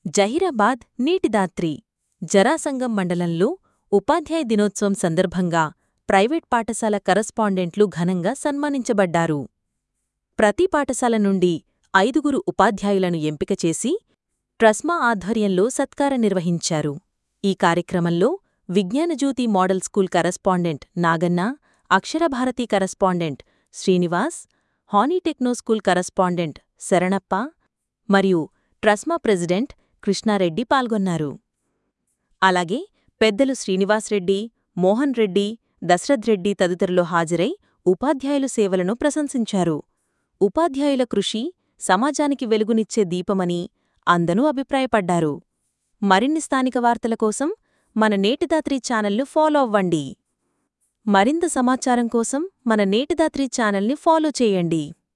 జహీరాబాద్ నీటిదాత్రి జరాసంగం మండలంలో ఉపాధ్యాయ దినోత్సవం సందర్భంగా ప్రైవేట్ పాఠశాల కరస్పాండెంట్లు ఘనంగా సన్మానించబడ్డారు ప్రతి పాఠశాల నుండి ఐదుగురు ఉపాధ్యాయులను ఎంపిక చేసి ట్రస్మా ఆధ్వర్యంలో సత్కార నిర్వహించారు ఈ కార్యక్రమంలో Vignanajyothi model school correspondent Naganna Aksharabharathi correspondent Srinivas honey techno school correspondent Sharanappa మరియు ట్రస్మా ప్రెసిడెంట్ కృష్ణారెడ్డి పాల్గొన్నారు అలాగే పెద్దలు శ్రీనివాస్రెడ్డి మోహన్ రెడ్డి దశరథ్ రెడ్డి తదితరులు హాజరై ఉపాధ్యాయులు సేవలను ప్రశంసించారు ఉపాధ్యాయుల కృషి సమాజానికి వెలుగునిచ్చే దీపమని అందరూ అభిప్రాయపడ్డారు మరిన్ని స్థానిక వార్తల కోసం మన నేటిదాత్రి ఛానల్ను ఫాలో అవ్వండి మరింత సమాచారం కోసం మన నేటిదాత్రి ఛానల్ని ఫాలో చేయండి